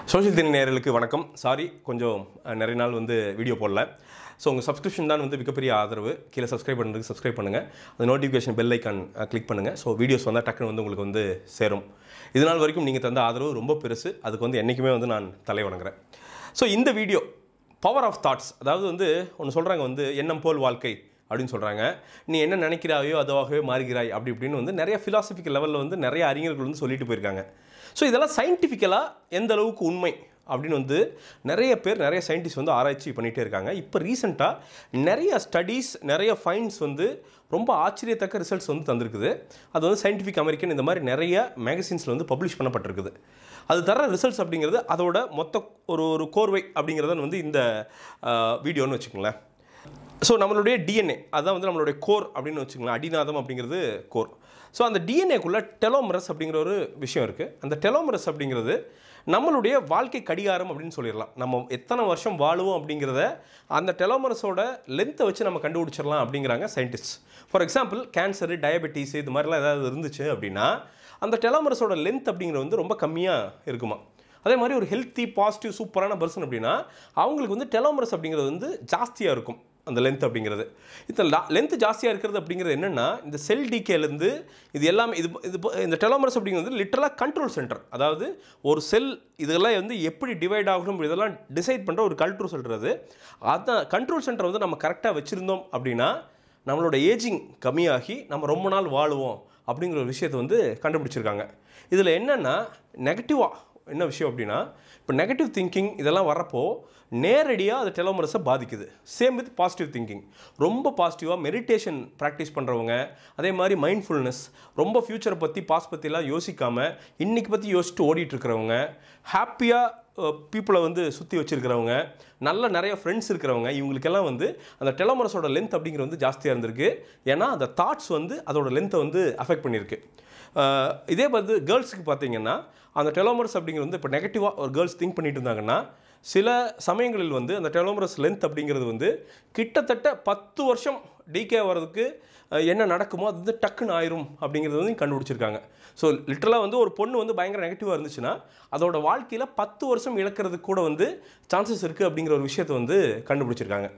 social தின நேயர்களுக்கு வணக்கம் சாரி கொஞ்சம் அஹ், நிறைய நாள் வந்து வீடியோ போடல ஸோ உங்கள் சப்ஸ்கிரிப்ஷன் தான் வந்து மிகப்பெரிய ஆதரவு கீழே சப்ஸ்கிரைப் பண்ணுறதுக்கு சப்ஸ்கிரைப் பண்ணுங்கள் அந்த நோட்டிஃபிகேஷன் பெல் ஐக்கான் கிளிக் பண்ணுங்கள் ஸோ வீடியோஸ் வந்தால் டக்குன்னு வந்து உங்களுக்கு வந்து சேரும் இது நாள் வரைக்கும் நீங்கள் தந்த ஆதரவு ரொம்ப பெருசு அதுக்கு வந்து என்றைக்குமே வந்து நான் தலை வணங்குறேன் ஸோ இந்த வீடியோ பவர் ஆஃப் தாட்ஸ் அதாவது வந்து ஒன்று சொல்கிறாங்க வந்து எண்ணம் போல் வாழ்க்கை அப்படின்னு சொல்கிறாங்க நீ என்ன நினைக்கிறாயோ அதுவாகவே மாறுகிறாய் அப்படி இப்படின்னு வந்து நிறைய ஃபிலாசபிக்கல் லெவலில் வந்து நிறைய அறிஞர்கள் வந்து சொல்லிட்டு போயிருக்காங்க ஸோ இதெல்லாம் சயின்டிஃபிக்கலாக எந்த அளவுக்கு உண்மை அப்படின்னு வந்து நிறைய பேர் நிறைய சயின்டிஸ்ட் வந்து ஆராய்ச்சி பண்ணிகிட்டே இருக்காங்க இப்போ ரீசெண்டாக நிறைய ஸ்டடீஸ் நிறைய ஃபைன்ஸ் வந்து ரொம்ப ஆச்சரியத்தக்க ரிசல்ட்ஸ் வந்து தந்திருக்குது அது வந்து சயின்டிஃபிக் அமெரிக்கன் இந்த மாதிரி நிறைய மேகசின்ஸில் வந்து பப்ளிஷ் பண்ணப்பட்டிருக்குது அது தர ரிசல்ட்ஸ் அப்படிங்கிறது அதோட மொத்த ஒரு ஒரு கோர்வை அப்படிங்கிறத வந்து இந்த வீடியோன்னு வச்சுக்கோங்களேன் ஸோ நம்மளுடைய டிஎன்ஏ அதான் வந்து நம்மளுடைய கோர் அப்படின்னு வச்சுக்கலாம் அடிநாதம் அப்படிங்கிறது கோர் ஸோ அந்த டிஎன்ஏக்குள்ளே டெலோமரஸ் அப்படிங்கிற ஒரு விஷயம் இருக்குது அந்த டெலோமரஸ் அப்படிங்கிறது நம்மளுடைய வாழ்க்கை கடிகாரம் அப்படின்னு சொல்லிடலாம் நம்ம எத்தனை வருஷம் வாழுவோம் அப்படிங்கிறத அந்த டெலோமரஸோட லென்த்தை வச்சு நம்ம கண்டுபிடிச்சிடலாம் அப்படிங்கிறாங்க scientist for example cancer diabetes இது மாதிரிலாம் ஏதாவது இருந்துச்சு அப்படின்னா அந்த டெலோமரஸோட லென்த் அப்படிங்கிறது வந்து ரொம்ப கம்மியாக இருக்குமா அதே மாதிரி ஒரு ஹெல்த்தி பாசிட்டிவ் சூப்பரான பர்சன் அப்படின்னா அவங்களுக்கு வந்து டெலோமரஸ் அப்படிங்கிறது வந்து ஜாஸ்தியாக இருக்கும் அந்த லென்த் அப்படிங்கிறது இந்த லென்த் ஜாஸ்தியாக இருக்கிறது அப்படிங்கிறது என்னென்னா இந்த செல் டிகேலேருந்து இது எல்லாமே இது இது இந்த டெலோமரஸ் அப்படிங்கிறது லிட்டரலாக கண்ட்ரோல் சென்டர் அதாவது ஒரு செல் இதெல்லாம் வந்து எப்படி டிவைட் ஆகணும் இதெல்லாம் டிசைட் பண்ணுற ஒரு கண்ட்ரோல் சென்டர் அதான் கண்ட்ரோல் சென்டர் வந்து நம்ம கரெக்டாக வச்சுருந்தோம் அப்படின்னா நம்மளோட ஏஜிங் கம்மியாகி நம்ம ரொம்ப நாள் வாழுவோம் அப்படிங்கிற ஒரு விஷயத்தை வந்து கண்டுபிடிச்சிருக்காங்க இதில் என்னென்னா நெகட்டிவாக என்ன விஷயம் அப்படின்னா இப்போ நெகட்டிவ் திங்கிங் இதெல்லாம் வரப்போ நேரடியாக அது டெலோமரஸை பாதிக்குது சேம் வித் பாசிட்டிவ் திங்கிங் ரொம்ப பாசிட்டிவாக மெடிடேஷன் ப்ராக்டிஸ் பண்ணுறவங்க அதே மாதிரி மைண்ட்ஃபுல்னஸ் ரொம்ப ஃப்யூச்சரை பற்றி பாஸ் பற்றிலாம் யோசிக்காமல் இன்றைக்கி பற்றி யோசிச்சுட்டு ஓடிட்டு இருக்கிறவங்க ஹாப்பியாக பீப்புளை வந்து சுற்றி வச்சுருக்கிறவங்க நல்ல நிறைய ஃப்ரெண்ட்ஸ் இருக்கிறவங்க இவங்களுக்கெல்லாம் வந்து அந்த டெலோமரஸோட லென்த் அப்படிங்கிறது வந்து ஜாஸ்தியாக இருந்திருக்கு ஏன்னா அந்த தாட்ஸ் வந்து அதோட லென்த்தை வந்து அஃபெக்ட் பண்ணியிருக்கு அஹ் இதே வந்து கேர்ள்ஸுக்கு பார்த்தீங்கன்னா அந்த டெலோமரஸ் அப்படிங்கிறது வந்து இப்போ நெகட்டிவாக ஒரு கேர்ள்ஸ் திங்க் பண்ணிட்டு இருந்தாங்கன்னா சில சமயங்களில் வந்து அந்த டெலோமரஸ் லென்த் அப்படிங்கிறது வந்து கிட்டத்தட்ட பத்து வருஷம் டிகே வர்றதுக்கு அஹ், என்ன நடக்குமோ அது வந்து டக்குன்னு ஆயிரும் அப்படிங்கிறது வந்து கண்டுபிடிச்சிருக்காங்க ஸோ லிட்டரலாக வந்து ஒரு பொண்ணு வந்து பயங்கர நெகட்டிவாக இருந்துச்சுன்னா அதோட வாழ்க்கையில் பத்து வருஷம் இழக்கிறதுக்கு கூட வந்து சான்சஸ் இருக்குது அப்படிங்கிற ஒரு விஷயத்தை வந்து கண்டுபிடிச்சிருக்காங்க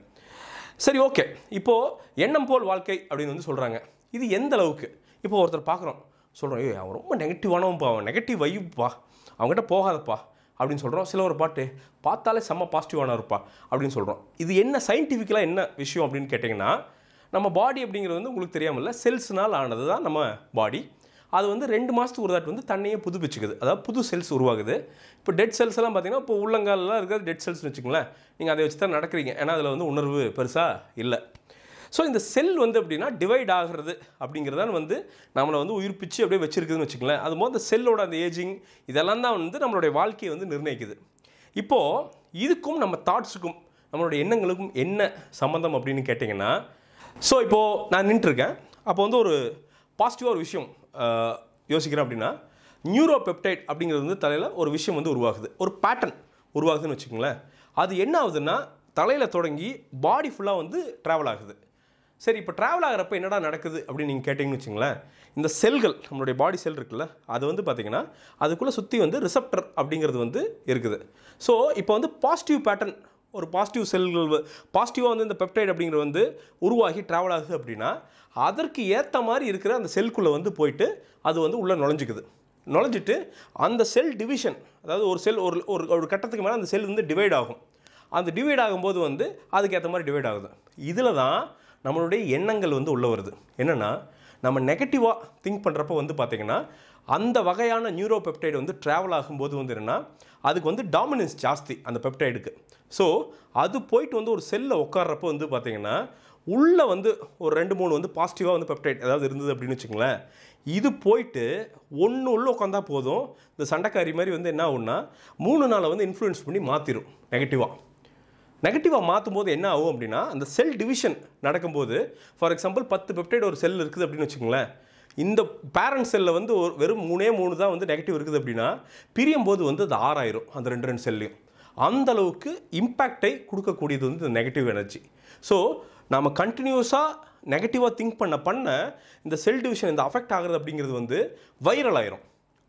சரி ஓகே இப்போது எண்ணம் போல் வாழ்க்கை அப்படின்னு வந்து சொல்கிறாங்க இது எந்த அளவுக்கு இப்போ ஒருத்தர் பார்க்குறோம் சொல்கிறோம் ஏய் அவன் ரொம்ப நெகட்டிவானவன்ப்பா அவன் நெகட்டிவ் வைப்பா அவங்ககிட்ட போகாதப்பா அப்படின்னு சொல்கிறோம் சில ஒரு பாட்டு பார்த்தாலே செம்ம பாசிட்டிவான இருப்பா அப்படின்னு சொல்கிறோம் இது என்ன சயின்டிஃபிக்கலாக என்ன விஷயம் அப்படின்னு கேட்டிங்கன்னா நம்ம பாடி அப்படிங்கிறது வந்து உங்களுக்கு தெரியாமல்ல செல்ஸ்னால் ஆனது தான் நம்ம பாடி அது வந்து ரெண்டு மாதத்துக்கு ஒரு தாட்டி வந்து தன்னையே புதுப்பிச்சுக்குது அதாவது புது செல்ஸ் உருவாகுது இப்போ டெட் செல்ஸ் எல்லாம் பார்த்தீங்கன்னா இப்போ உள்ளங்காலெலாம் இருக்கிறது டெட் செல்ஸ்னு வச்சுக்கோங்களேன் நீங்கள் அதை வச்சு தான் நடக்கிறீங்க ஏன்னா அதில் வந்து உணர்வு பெருசாக இல்லை ஸோ இந்த செல் வந்து எப்படின்னா டிவைட் ஆகிறது அப்படிங்கிறதான் வந்து நம்மளை வந்து உயிர்ப்பிச்சு அப்படியே வச்சிருக்குதுன்னு வச்சுக்கோங்களேன் அது போது அந்த செல்லோட அந்த ஏஜிங் இதெல்லாம் தான் வந்து நம்மளுடைய வாழ்க்கையை வந்து நிர்ணயிக்குது இப்போது இதுக்கும் நம்ம தாட்ஸுக்கும் நம்மளுடைய எண்ணங்களுக்கும் என்ன சம்மந்தம் அப்படின்னு கேட்டிங்கன்னா ஸோ இப்போது நான் நின்றுருக்கேன் அப்போ வந்து ஒரு பாசிட்டிவாக ஒரு விஷயம் ஆஹ், யோசிக்கிறேன் அப்படின்னா நியூரோ பெப்டைட் அப்படிங்கிறது வந்து தலையில் ஒரு விஷயம் வந்து உருவாகுது ஒரு பேட்டர்ன் உருவாகுதுன்னு வச்சுக்கோங்களேன் அது என்ன ஆகுதுன்னா தலையில் தொடங்கி பாடி ஃபுல்லாக வந்து ட்ராவல் ஆகுது சரி இப்போ ட்ராவல் ஆகிறப்ப என்னடா நடக்குது அப்படின்னு நீங்கள் கேட்டிங்கன்னு வச்சுங்களேன் இந்த செல்கள் நம்மளுடைய பாடி செல் இருக்குல்ல அது வந்து பார்த்திங்கன்னா அதுக்குள்ளே சுற்றி வந்து ரிசப்டர் அப்படிங்கிறது வந்து இருக்குது ஸோ இப்போ வந்து பாசிட்டிவ் பேட்டர்ன் ஒரு பாசிட்டிவ் செல்கள் பாசிட்டிவாக வந்து இந்த பெப்டைட் அப்படிங்கிறது வந்து உருவாகி ட்ராவல் ஆகுது அப்படின்னா அதற்கு ஏற்ற மாதிரி இருக்கிற அந்த செல்குள்ளே வந்து போயிட்டு அது வந்து உள்ளே நுழைஞ்சிக்குது நுழைஞ்சிட்டு அந்த செல் டிவிஷன் அதாவது ஒரு செல் ஒரு ஒரு ஒரு கட்டத்துக்கு மேலே அந்த செல் வந்து டிவைட் ஆகும் அந்த டிவைட் ஆகும்போது வந்து அதுக்கேற்ற மாதிரி டிவைட் ஆகுது இதில் தான் நம்மளுடைய எண்ணங்கள் வந்து உள்ளே வருது என்னென்னா நம்ம நெகட்டிவாக திங்க் பண்ணுறப்ப வந்து பார்த்திங்கன்னா அந்த வகையான நியூரோ பெப்டைடு வந்து ட்ராவல் ஆகும்போது வந்து என்னென்னா அதுக்கு வந்து டாமினன்ஸ் ஜாஸ்தி அந்த பெப்டைடுக்கு ஸோ அது போயிட்டு வந்து ஒரு செல்லில் உட்கார்றப்போ வந்து பார்த்திங்கன்னா உள்ளே வந்து ஒரு ரெண்டு மூணு வந்து பாசிட்டிவாக வந்து பெப்டைட் ஏதாவது இருந்தது அப்படின்னு வச்சுங்களேன் இது போயிட்டு ஒன்று உள்ள உட்காந்தா போதும் இந்த சண்டைக்காரி மாதிரி வந்து என்ன ஆகும்னா மூணு நாளை வந்து இன்ஃப்ளூயன்ஸ் பண்ணி மாற்றிடும் நெகட்டிவாக நெகட்டிவாக மாற்றும் போது என்ன ஆகும் அப்படின்னா அந்த செல் டிவிஷன் நடக்கும்போது ஃபார் எக்ஸாம்பிள் பத்து பெப்டைட் ஒரு செல் இருக்குது அப்படின்னு வச்சுக்கோங்களேன் இந்த பேரண்ட் செல்லில் வந்து ஒரு வெறும் மூணே மூணு தான் வந்து நெகட்டிவ் இருக்குது அப்படின்னா பிரியும் போது வந்து அது ஆறாயிரும் அந்த ரெண்டு ரெண்டு செல்லையும் அந்த அளவுக்கு இம்பேக்டை கொடுக்கக்கூடியது வந்து இந்த நெகட்டிவ் எனர்ஜி ஸோ நம்ம கண்டினியூஸாக நெகட்டிவாக திங்க் பண்ண பண்ண இந்த செல் டிவிஷன் இந்த அஃபெக்ட் ஆகுறது அப்படிங்கிறது வந்து வைரல் ஆயிரும்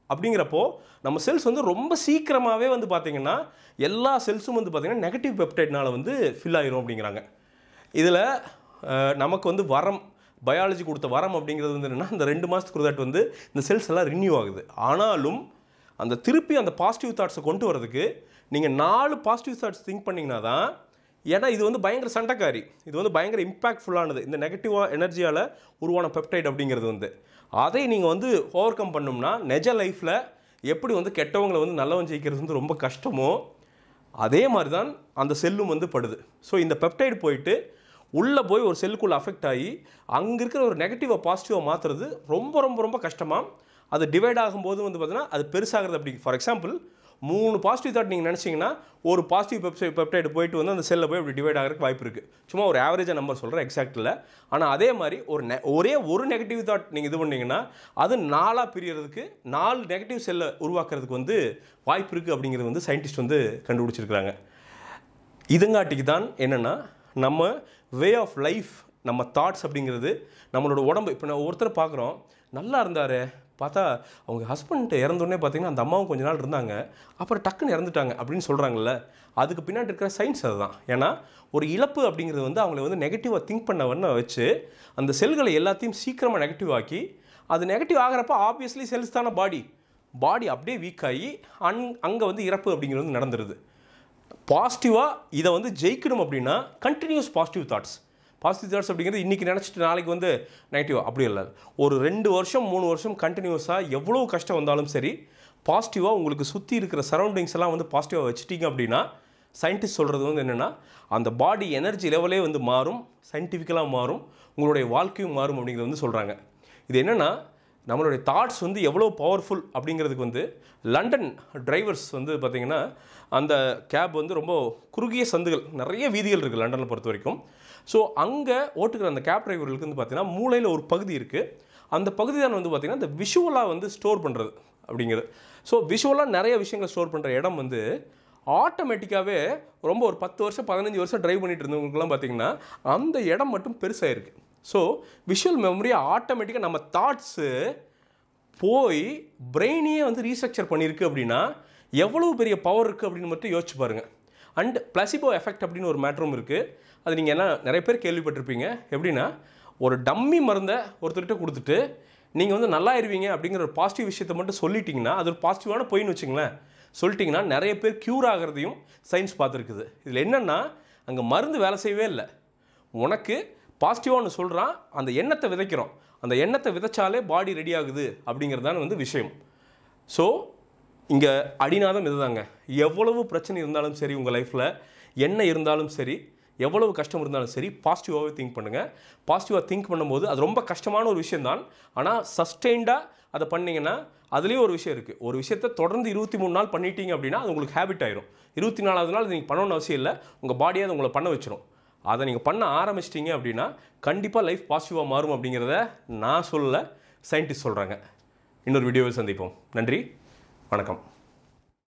அப்படிங்கிறப்போ நம்ம செல்ஸ் வந்து ரொம்ப சீக்கிரமாகவே வந்து பார்த்திங்கன்னா எல்லா செல்ஸும் வந்து பார்த்திங்கன்னா நெகட்டிவ் பெப்டைட்னால வந்து ஃபில் ஆயிரும் அப்படிங்கிறாங்க இதில் நமக்கு வந்து வரம் பயாலஜி கொடுத்த வரம் அப்படிங்கிறது வந்து என்னென்னா இந்த ரெண்டு மாதத்துக்கு ஒரு தாட்டி வந்து இந்த செல்ஸ் எல்லாம் ரினியூ ஆகுது ஆனாலும் அந்த திருப்பி அந்த பாசிட்டிவ் தாட்ஸை கொண்டு வரதுக்கு நீங்கள் நாலு பாசிட்டிவ் தாட்ஸ் திங்க் பண்ணிங்கன்னா தான் ஏன்னா இது வந்து பயங்கர சண்டைக்காரி இது வந்து பயங்கர இம்பாக்ட்ஃபுல்லானது இந்த நெகட்டிவாக எனர்ஜியால் உருவான பெப்டைட் அப்படிங்கிறது வந்து அதை நீங்கள் வந்து ஓவர் கம் பண்ணோம்னா நெஜ லைஃப்பில் எப்படி வந்து கெட்டவங்களை வந்து நல்லவன் ஜெயிக்கிறது வந்து ரொம்ப கஷ்டமோ அதே மாதிரி தான் அந்த செல்லும் வந்து படுது ஸோ இந்த பெப்டைடு போயிட்டு உள்ளே போய் ஒரு செல்லுக்குள்ளே அஃபெக்ட் ஆகி அங்கே இருக்கிற ஒரு நெகட்டிவாக பாசிட்டிவாக மாற்றுறது ரொம்ப ரொம்ப ரொம்ப கஷ்டமாக அது டிவைட் ஆகும்போது வந்து பார்த்தீங்கன்னா அது பெருசாகிறது அப்படி ஃபார் எக்ஸாம்பிள் மூணு பாசிட்டிவ் தாட் நீங்கள் நினச்சிங்கன்னா ஒரு பாசிட்டிவ் பெப்சைட் பெப்டைடு போயிட்டு வந்து அந்த செல்லில் போய் அப்படி டிவைட் ஆகிறதுக்கு வாய்ப்பு இருக்குது சும்மா ஒரு ஆவரேஜாக நம்பர் சொல்கிறேன் எக்ஸாக்டில் ஆனால் அதே மாதிரி ஒரு நெ ஒரே ஒரு நெகட்டிவ் தாட் நீங்கள் இது பண்ணீங்கன்னா அது நாலாக பிரியறதுக்கு நாலு நெகட்டிவ் செல்லை உருவாக்குறதுக்கு வந்து வாய்ப்பு இருக்குது அப்படிங்கிறது வந்து சயின்டிஸ்ட் வந்து கண்டுபிடிச்சிருக்கிறாங்க இதுங்காட்டிக்கு தான் என்னென்னா நம்ம வே ஆஃப் லைஃப் நம்ம தாட்ஸ் அப்படிங்கிறது நம்மளோட உடம்பு இப்போ நான் ஒருத்தரை பார்க்குறோம் நல்லா இருந்தார் பார்த்தா அவங்க ஹஸ்பண்ட் இறந்தோடனே பார்த்தீங்கன்னா அந்த அம்மாவும் கொஞ்ச நாள் இருந்தாங்க அப்புறம் டக்குன்னு இறந்துட்டாங்க அப்படின்னு சொல்கிறாங்கல்ல அதுக்கு பின்னாடி இருக்கிற சயின்ஸ் அதுதான் ஏன்னா ஒரு இழப்பு அப்படிங்கிறது வந்து அவங்கள வந்து நெகட்டிவாக திங்க் பண்ணவன்னு வச்சு அந்த செல்களை எல்லாத்தையும் சீக்கிரமாக நெகட்டிவ் ஆக்கி அது நெகட்டிவ் ஆகிறப்ப ஆப்வியஸ்லி செல்ஸ் தானே பாடி பாடி அப்படியே வீக் ஆகி அங் அங்கே வந்து இறப்பு அப்படிங்கிறது வந்து நடந்துருது பாசிட்டிவாக இதை வந்து ஜெயிக்கணும் அப்படின்னா continuous positive thoughts positive thoughts அப்படிங்கிறது இன்றைக்கி நினச்சிட்டு நாளைக்கு வந்து நெகட்டிவ் அப்படி இல்லை ஒரு ரெண்டு வருஷம் மூணு வருஷம் கண்டினியூஸாக எவ்வளோ கஷ்டம் வந்தாலும் சரி பாசிட்டிவாக உங்களுக்கு சுற்றி இருக்கிற சரௌண்டிங்ஸ் எல்லாம் வந்து பாசிட்டிவாக வச்சுட்டீங்க அப்படின்னா சயின்டிஸ்ட் சொல்கிறது வந்து என்னென்னா அந்த பாடி எனர்ஜி லெவலே வந்து மாறும் சயின்டிஃபிக்கலாக மாறும் உங்களுடைய வாழ்க்கையும் மாறும் அப்படிங்கிறது வந்து சொல்கிறாங்க இது என்னென்னா நம்மளுடைய தாட்ஸ் வந்து எவ்வளோ பவர்ஃபுல் அப்படிங்கிறதுக்கு வந்து லண்டன் டிரைவர்ஸ் வந்து பார்த்திங்கன்னா அந்த கேப் வந்து ரொம்ப குறுகிய சந்துகள் நிறைய வீதிகள் இருக்குது லண்டனில் பொறுத்த வரைக்கும் ஸோ அங்கே ஓட்டுக்கிற அந்த கேப் டிரைவர்களுக்கு வந்து பார்த்திங்கன்னா மூளையில் ஒரு பகுதி இருக்குது அந்த பகுதி தான் வந்து பார்த்திங்கன்னா இந்த விஷுவலாக வந்து ஸ்டோர் பண்ணுறது அப்படிங்கிறது ஸோ விஷுவலாக நிறைய விஷயங்களை ஸ்டோர் பண்ணுற இடம் வந்து ஆட்டோமேட்டிக்காகவே ரொம்ப ஒரு பத்து வருஷம் பதினஞ்சு வருஷம் டிரைவ் பண்ணிட்டு இருந்தவங்களுக்குலாம் பார்த்தீங்கன்னா அந்த இடம் மட்டும் பெருசாக இருக்குது ஸோ விஷுவல் மெமரி ஆட்டோமேட்டிக்காக நம்ம தாட்ஸு போய் பிரெயினையே வந்து ரீஸ்ட்ரக்சர் பண்ணியிருக்கு அப்படின்னா எவ்வளவு பெரிய பவர் இருக்குது அப்படின்னு மட்டும் யோசிச்சு பாருங்கள் அண்ட் பிளசிபோ எஃபெக்ட் அப்படின்னு ஒரு மேட்டரும் இருக்குது அது நீங்கள் எல்லாம் நிறைய பேர் கேள்விப்பட்டிருப்பீங்க எப்படின்னா ஒரு டம்மி மருந்தை ஒருத்தர்கிட்ட கொடுத்துட்டு நீங்கள் வந்து நல்லாயிருவீங்க அப்படிங்கிற ஒரு பாசிட்டிவ் விஷயத்தை மட்டும் சொல்லிட்டீங்கன்னா அது ஒரு பாசிட்டிவான பொய்ன்னு வச்சுங்களேன் சொல்லிட்டிங்கன்னா நிறைய பேர் க்யூர் ஆகிறதையும் சயின்ஸ் பார்த்துருக்குது இதில் என்னென்னா அங்கே மருந்து வேலை செய்யவே இல்லை உனக்கு பாசிட்டிவாக ஒன்று சொல்கிறான் அந்த எண்ணத்தை விதைக்கிறோம் அந்த எண்ணத்தை விதைச்சாலே பாடி ரெடி ஆகுது அப்படிங்கிறதான வந்து விஷயம் ஸோ இங்கே அடிநாதம் இதுதாங்க எவ்வளவு பிரச்சனை இருந்தாலும் சரி உங்கள் லைஃப்பில் என்ன இருந்தாலும் சரி எவ்வளவு கஷ்டம் இருந்தாலும் சரி பாசிட்டிவாகவே திங்க் பண்ணுங்கள் பாசிட்டிவாக திங்க் பண்ணும்போது அது ரொம்ப கஷ்டமான ஒரு விஷயம்தான் ஆனால் சஸ்டெயின்டாக அதை பண்ணீங்கன்னா அதுலேயும் ஒரு விஷயம் இருக்குது ஒரு விஷயத்தை தொடர்ந்து இருபத்தி மூணு நாள் பண்ணிட்டீங்க அப்படின்னா அது உங்களுக்கு ஹேபிட் ஆயிரும் இருபத்தி நாலாவது நாள் நீங்கள் பண்ணணும்னு அவசியம் இல்லை உங்கள் பாடியை அதை உங்களை பண்ண வச்சிரும் அதை நீங்கள் பண்ண ஆரம்பிச்சிட்டிங்க அப்படின்னா கண்டிப்பாக லைஃப் பாசிட்டிவாக மாறும் அப்படிங்கிறத நான் சொல்லலை சயின்டிஸ்ட் சொல்கிறாங்க இன்னொரு வீடியோவில் சந்திப்போம் நன்றி வணக்கம்